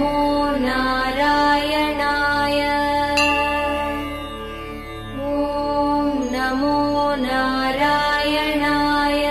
नमो नारायणाय ॐ नमो नारायणाय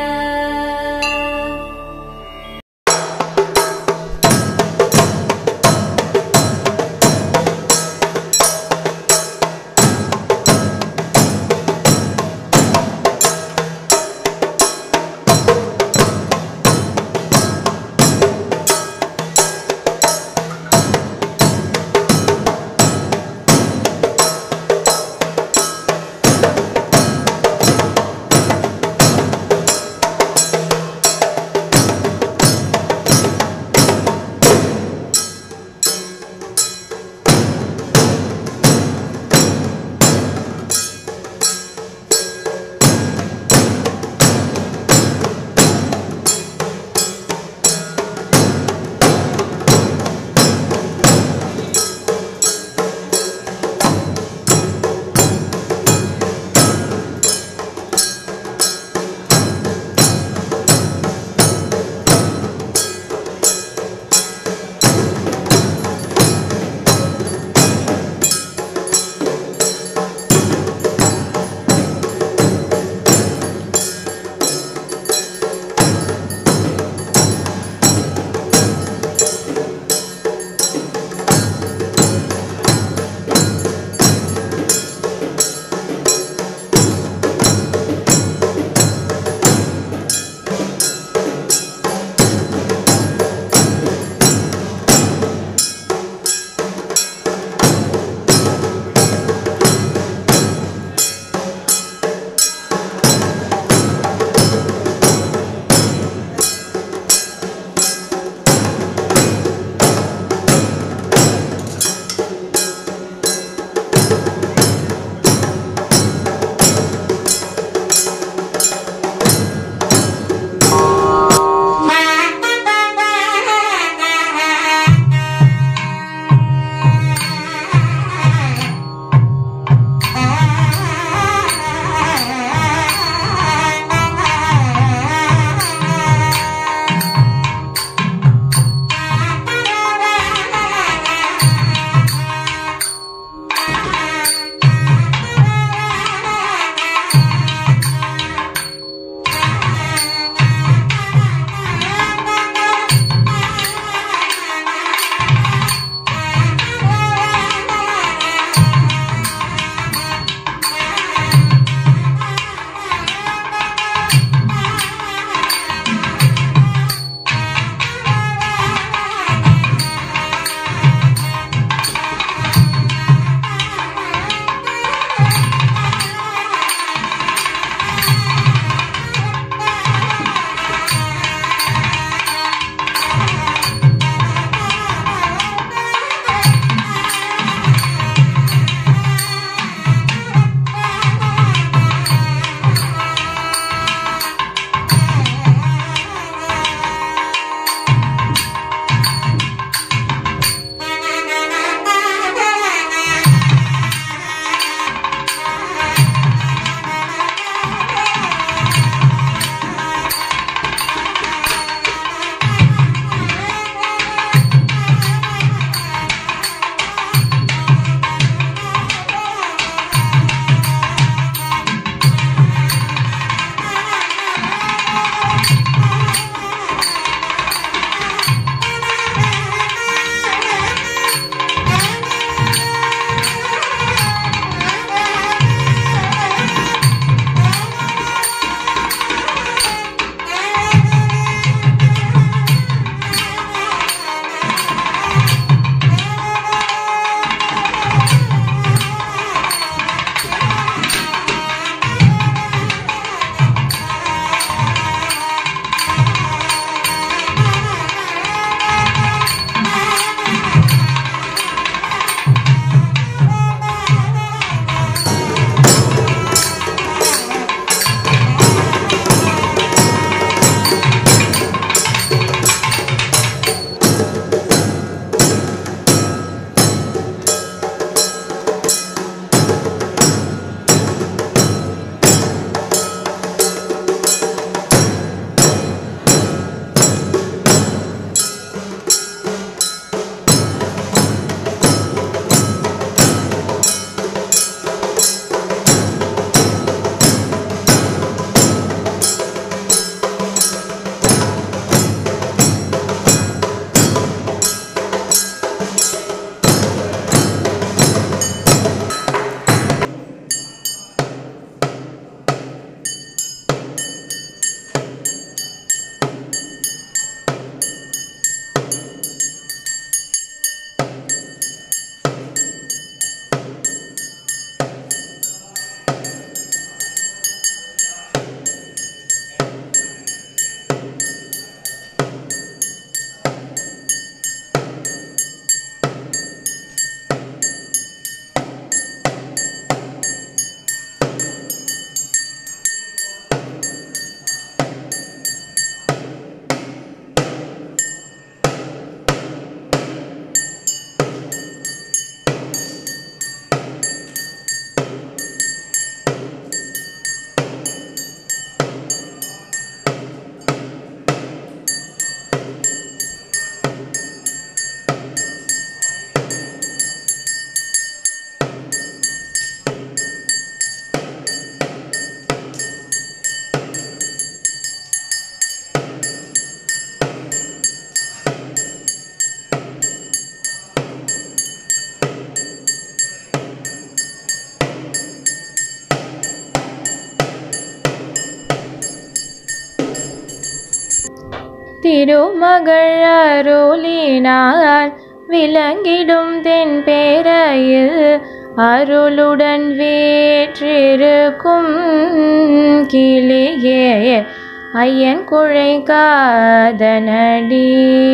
திருமகள் அருளினால் விளங்கிடும் தென் பேரையில் அருளுடன் வீற்றிருக்கும் கிளியே ஐயன் குழை காதனடி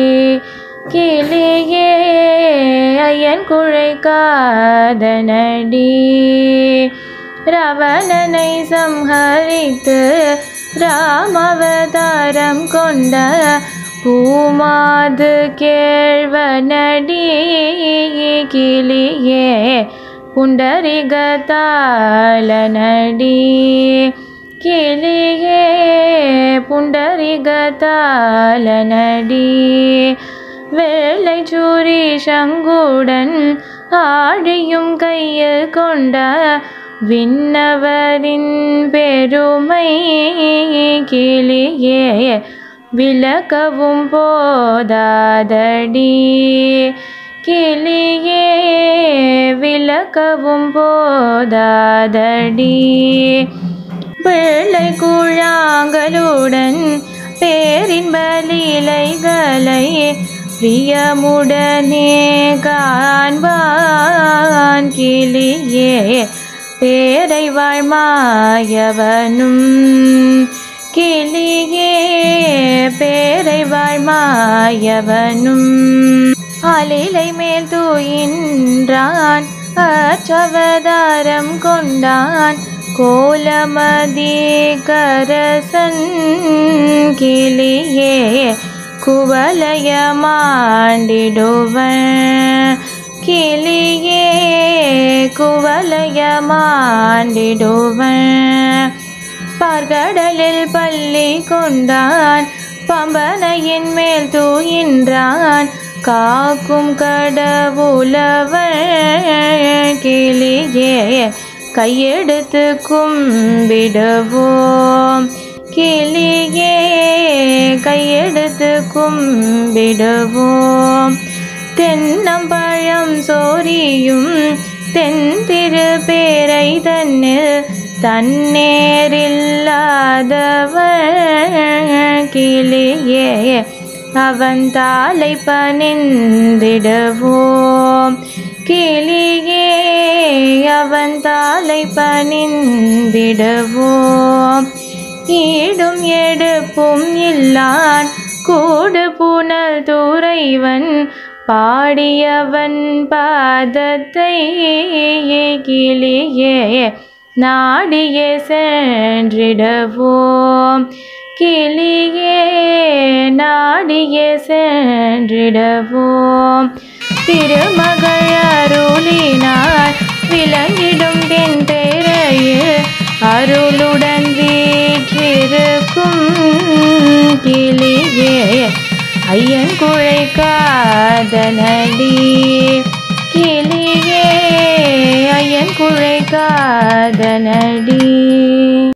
கிளியே ஐயன் குழை காதனடி ரவணனை சம்ஹரித்து ராமவதாரம் கொண்ட பூமாது கேழ்வனடி கிளியே புண்டரிகத்தாலனடி கிளியே புண்டரிகத்தாலனடி வெள்ளை சூரி சங்குடன் ஆழியும் கையில் கொண்ட விண்ணவரின் பெருமை கிளியே விளக்கவும் போதாதடி கிளியே விளக்கவும் போதாதடி பிள்ளை குழாங்களுடன் பேரின்ப லீலைகளை பிரியமுடனே காண்பான் கிளியே பேரை வாழ்மாயவனும் கிளியே பேரை வாழ்மாயவனும் அலிலை மேல் தூயின்றான் அச்சவதாரம் கொண்டான் கோலமதி கரசன் கிளியே குவலயமாண்டிடுவன் கிளியே குவலயமாண்டிடுவன் பார்கடலில் பள்ளி கொண்டான் பம்பனையின் மேல் தூயின்றான் காக்கும் கடவுளவன் கிளியே கையெடுத்து கும்பிடுவோம் கிளியே கையெடுத்து கும்பிடுவோம் தென்னம்பழம் சோரியும் தென் திருப்பேரை தன்னில் தன்னேரில்லாதவன் கிளியே அவன் தாளை பணிந்திடுவோம் கிளியே அவன் தாளை பணிந்திடுவோம் ஈடும் எடுப்பும் இல்லான் கூடு புனல் துறைவன் பாடியவன் பாதத்தை கிளியே நாடிய சென்றிடுவோம் கிளியே நாடிய சென்றிடுவோம் திருமகள் அருளினார் விளங்கிடும் தென் பேரையில் அருளுடன் வீற்றிருக்கும் கிளியே ஐயன் குழைக்காதனடி கிளியே ஐயன் குழைக்காதனடி